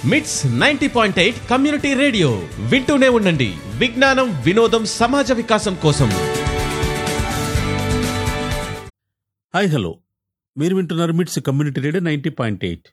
మిట్స్ ninety point eight community radio వింటూనే ఉండండి విజ్ఞానం వినోదం సమాజ వికాసం కోసం హాయ్ హలో మీరు వింటున్నారు MITS community radio ninety point eight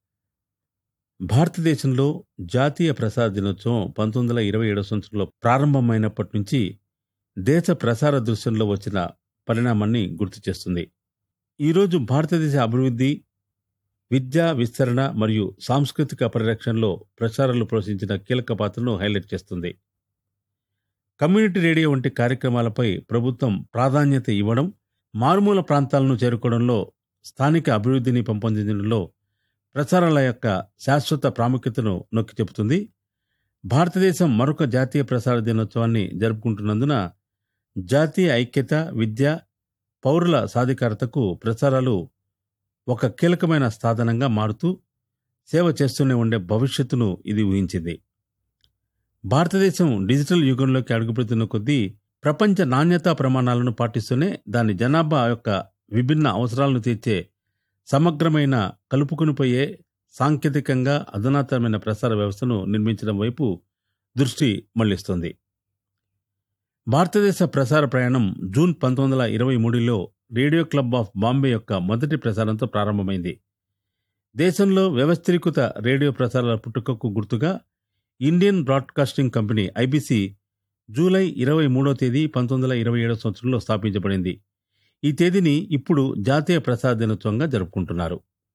భారతదేశంలో జాతీయ ప్రసార దినోత్సవం పంతొమ్మిది వందల ఇరవై ఏడవ సంవత్సరంలో ప్రారంభమైనప్పటి నుంచి దేశ ప్రసార దృశ్యంలో వచ్చిన పరిణామాన్ని గుర్తు చేస్తుంది ఈరోజు భారతదేశ అభివృద్ధి విద్యా విస్తరణ మరియు సాంస్కృతిక పరిరక్షణలో ప్రసారాలు పోషించిన కీలక పాత్రను హైలైట్ చేస్తుంది కమ్యూనిటీ రేడియో వంటి కార్యక్రమాలపై ప్రభుత్వం ప్రాధాన్యత ఇవ్వడం మారుమూల ప్రాంతాలను చేరుకోవడంలో స్థానిక అభివృద్ధిని పెంపొందించడంలో ప్రసారాల యొక్క శాశ్వత ప్రాముఖ్యతను నొక్కి చెబుతుంది భారతదేశం మరొక జాతీయ ప్రసార దినోత్సవాన్ని జరుపుకుంటున్నందున జాతీయ ఐక్యత విద్య పౌరుల సాధికారతకు ప్రసారాలు ఒక కీలకమైన సాధనంగా మారుతూ సేవ చేస్తూనే ఉండే భవిష్యత్తును ఇది ఊహించింది భారతదేశం డిజిటల్ యుగంలోకి అడుగుపెడుతున్న కొద్దీ ప్రపంచ నాణ్యతా ప్రమాణాలను పాటిస్తూనే దాని జనాభా యొక్క విభిన్న అవసరాలను తీర్చే సమగ్రమైన కలుపుకునిపోయే సాంకేతికంగా అధునాతనమైన ప్రసార వ్యవస్థను నిర్మించడం వైపు దృష్టి మళ్లిస్తుంది భారతదేశ ప్రసార ప్రయాణం జూన్ పంతొమ్మిది వందల ఇరవై మూడులో రేడియో క్లబ్ ఆఫ్ బాంబే యొక్క మొదటి ప్రసారంతో ప్రారంభమైంది దేశంలో వ్యవస్థీకృత రేడియో ప్రసారాల పుట్టుకకు గుర్తుగా Indian broadcasting company IBC July ఇరవై మూడో తేదీ పంతొమ్మిది వందల ఇరవై ఏడవ సంవత్సరంలో స్థాపించబడింది ఈ తేదీని ఇప్పుడు జాతీయ ప్రసార దినోత్సవంగా జరుపుకుంటున్నారు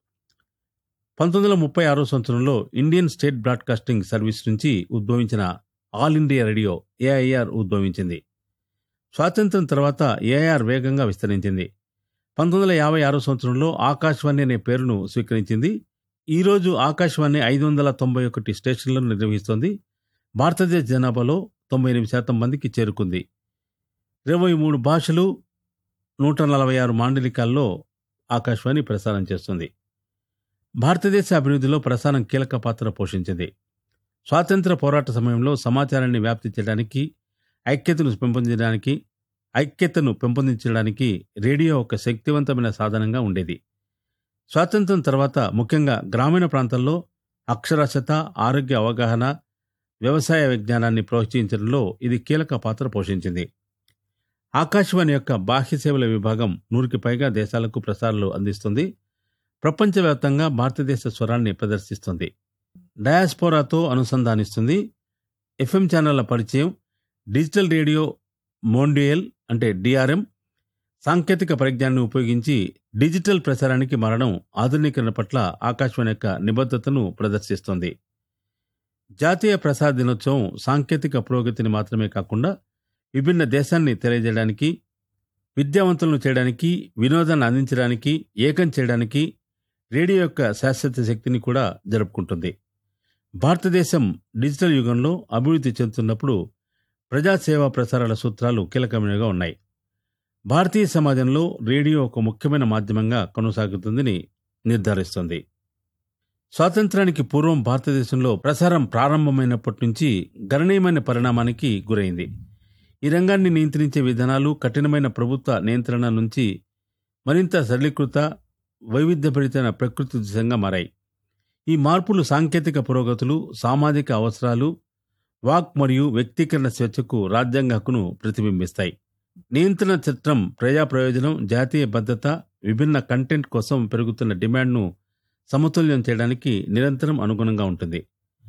పంతొమ్మిది వందల ముప్పై ఆరో సంవత్సరంలో ఇండియన్ స్టేట్ బ్రాడ్కాస్టింగ్ సర్వీస్ నుంచి ఉద్భవించిన ఆల్ ఇండియా రేడియో ఏఐఆర్ ఉద్భవించింది స్వాతంత్ర్యం తర్వాత ఏఐఆర్ వేగంగా విస్తరించింది పంతొమ్మిది వందల యాభై ఆరో సంవత్సరంలో ఆకాశవాణి అనే పేరును స్వీకరించింది ఈ రోజు ఆకాశవాణి ఐదు వందల తొంభై ఒకటి స్టేషన్లను నిర్వహిస్తోంది భారతదేశ జనాభాలో తొంభై ఎనిమిది శాతం మందికి చేరుకుంది ఇరవై మూడు భాషలు నూట నలభై ఆరు మాండలికాల్లో ఆకాశవాణి ప్రసారం చేస్తుంది భారతదేశ అభివృద్ధిలో ప్రసారం కీలక పాత్ర పోషించింది స్వాతంత్ర పోరాట సమయంలో సమాచారాన్ని వ్యాప్తి చేయడానికి ఐక్యతను పెంపొందించడానికి ఐక్యతను పెంపొందించడానికి రేడియో ఒక శక్తివంతమైన సాధనంగా ఉండేది స్వాతంత్రం తర్వాత ముఖ్యంగా గ్రామీణ ప్రాంతాల్లో అక్షరాస్యత ఆరోగ్య అవగాహన వ్యవసాయ విజ్ఞానాన్ని ప్రోత్సహించడంలో ఇది కీలక పాత్ర పోషించింది ఆకాశవాణి యొక్క బాహ్య సేవల విభాగం నూరుకి పైగా దేశాలకు ప్రసారాలు అందిస్తుంది ప్రపంచవ్యాప్తంగా భారతదేశ స్వరాన్ని ప్రదర్శిస్తుంది డయాస్పోరాతో అనుసంధానిస్తుంది ఎఫ్ఎం ఛానళ్ల పరిచయం డిజిటల్ రేడియో మోండియల్ అంటే డిఆర్ఎం సాంకేతిక పరిజ్ఞానాన్ని ఉపయోగించి డిజిటల్ ప్రసారానికి మారడం ఆధునీకరణ పట్ల ఆకాశవాణి యొక్క నిబద్ధతను ప్రదర్శిస్తోంది జాతీయ ప్రసార దినోత్సవం సాంకేతిక పురోగతిని మాత్రమే కాకుండా విభిన్న దేశాన్ని తెలియజేయడానికి విద్యావంతులను చేయడానికి వినోదాన్ని అందించడానికి ఏకం చేయడానికి రేడియో యొక్క శాశ్వత శక్తిని కూడా జరుపుకుంటుంది భారతదేశం డిజిటల్ యుగంలో అభివృద్ధి చెందుతున్నప్పుడు ప్రజాసేవా ప్రసారాల సూత్రాలు కీలకమైనవిగా ఉన్నాయి భారతీయ సమాజంలో రేడియో ఒక ముఖ్యమైన మాధ్యమంగా కొనసాగుతుందని నిర్ధారిస్తుంది స్వాతంత్రానికి పూర్వం భారతదేశంలో ప్రసారం ప్రారంభమైనప్పటి నుంచి గణనీయమైన పరిణామానికి గురైంది ఈ రంగాన్ని నియంత్రించే విధానాలు కఠినమైన ప్రభుత్వ నియంత్రణ నుంచి మరింత సరళీకృత వైవిధ్యభరితమైన ప్రకృతి దిశంగా మారాయి ఈ మార్పులు సాంకేతిక పురోగతులు సామాజిక అవసరాలు వాక్ మరియు వ్యక్తీకరణ స్వేచ్ఛకు రాజ్యాంగ హక్కును ప్రతిబింబిస్తాయి నియంత్రణ చట్టం ప్రజా ప్రయోజనం జాతీయ భద్రత విభిన్న కంటెంట్ కోసం పెరుగుతున్న డిమాండ్ను సమతుల్యం చేయడానికి నిరంతరం అనుగుణంగా ఉంటుంది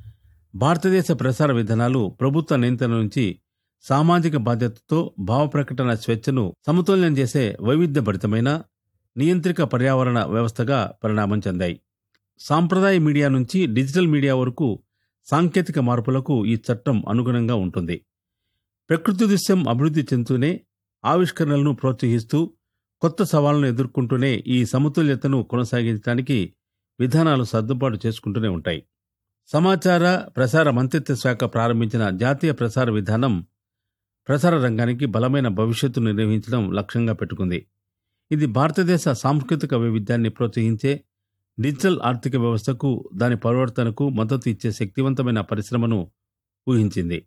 భారతదేశ ప్రసార విధానాలు ప్రభుత్వ నియంత్రణ నుంచి సామాజిక బాధ్యతతో భావ ప్రకటన స్వేచ్ఛను సమతుల్యం చేసే వైవిధ్యభరితమైన నియంత్రిక పర్యావరణ వ్యవస్థగా పరిణామం చెందాయి సాంప్రదాయ మీడియా నుంచి డిజిటల్ మీడియా వరకు సాంకేతిక మార్పులకు ఈ చట్టం అనుగుణంగా ఉంటుంది ప్రకృతి దృశ్యం అభివృద్ధి చెందుతూనే ఆవిష్కరణలను ప్రోత్సహిస్తూ కొత్త సవాళ్లను ఎదుర్కొంటూనే ఈ సమతుల్యతను కొనసాగించడానికి విధానాలు సర్దుబాటు చేసుకుంటూనే ఉంటాయి సమాచార ప్రసార మంత్రిత్వ శాఖ ప్రారంభించిన జాతీయ ప్రసార విధానం ప్రసార రంగానికి బలమైన భవిష్యత్తును నిర్వహించడం లక్ష్యంగా పెట్టుకుంది ఇది భారతదేశ సాంస్కృతిక వైవిధ్యాన్ని ప్రోత్సహించే డిజిటల్ ఆర్థిక వ్యవస్థకు దాని పరివర్తనకు మద్దతు ఇచ్చే శక్తివంతమైన పరిశ్రమను ఊహించింది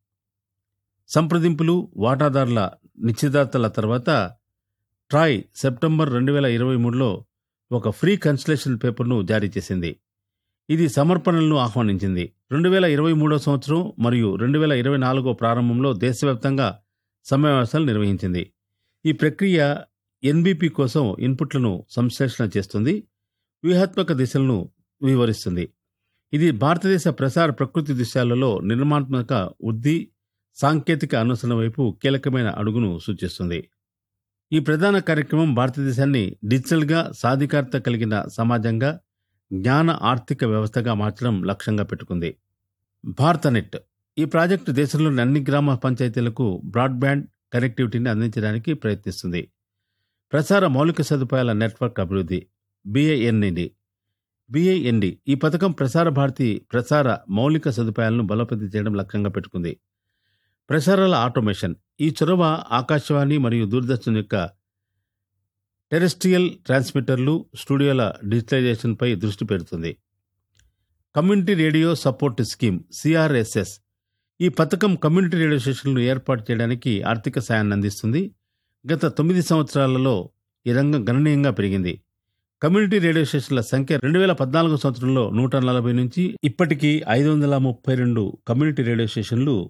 సంప్రదింపులు వాటాదారుల నిశ్చితార్థాల తర్వాత ట్రాయ్ సెప్టెంబర్ రెండు వేల ఇరవై మూడులో ఒక ఫ్రీ కన్సలేషన్ పేపర్ను జారీ చేసింది ఇది సమర్పణలను ఆహ్వానించింది రెండు వేల ఇరవై మూడో సంవత్సరం మరియు రెండు వేల ఇరవై నాలుగో ప్రారంభంలో దేశవ్యాప్తంగా సమావేశాలు నిర్వహించింది ఈ ప్రక్రియ ఎన్బిపి కోసం ఇన్పుట్లను సంశ్లేషణ చేస్తుంది వ్యూహాత్మక దిశలను వివరిస్తుంది ఇది భారతదేశ ప్రసార ప్రకృతి దిశలలో నిర్మాణాత్మక వృద్ధి సాంకేతిక అనుసరణ వైపు కీలకమైన అడుగును సూచిస్తుంది ఈ ప్రధాన కార్యక్రమం భారతదేశాన్ని డిజిటల్గా సాధికారత కలిగిన సమాజంగా జ్ఞాన ఆర్థిక వ్యవస్థగా మార్చడం లక్ష్యంగా పెట్టుకుంది భారతనెట్ ఈ ప్రాజెక్టు దేశంలోని అన్ని గ్రామ పంచాయతీలకు బ్రాడ్బ్యాండ్ కనెక్టివిటీని అందించడానికి ప్రయత్నిస్తుంది ప్రసార మౌలిక సదుపాయాల నెట్వర్క్ అభివృద్ధి బిఐఎన్ఈడి బిఐఎన్డి ఈ పథకం ప్రసార భారతి ప్రసార మౌలిక సదుపాయాలను బలోపేతం చేయడం లక్ష్యంగా పెట్టుకుంది ప్రసారాల ఆటోమేషన్ ఈ చొరవ ఆకాశవాణి మరియు దూరదర్శన్ యొక్క టెరెస్ట్రియల్ ట్రాన్స్మిటర్లు స్టూడియోల డిజిటలైజేషన్పై దృష్టి పెడుతుంది community radio support scheme CRSS ఈ పథకం కమ్యూనిటీ రేడియో స్టేషన్లను ఏర్పాటు చేయడానికి ఆర్థిక సాయాన్ని అందిస్తుంది గత తొమ్మిది సంవత్సరాలలో ఈ రంగం గణనీయంగా పెరిగింది కమ్యూనిటీ రేడియో స్టేషన్ల సంఖ్య రెండు వేల పద్నాలుగు సంవత్సరంలో నూట నలభై నుంచి ఇప్పటికీ ఐదు వందల ముప్పై రెండు కమ్యూనిటీ రేడియో స్టేషన్లు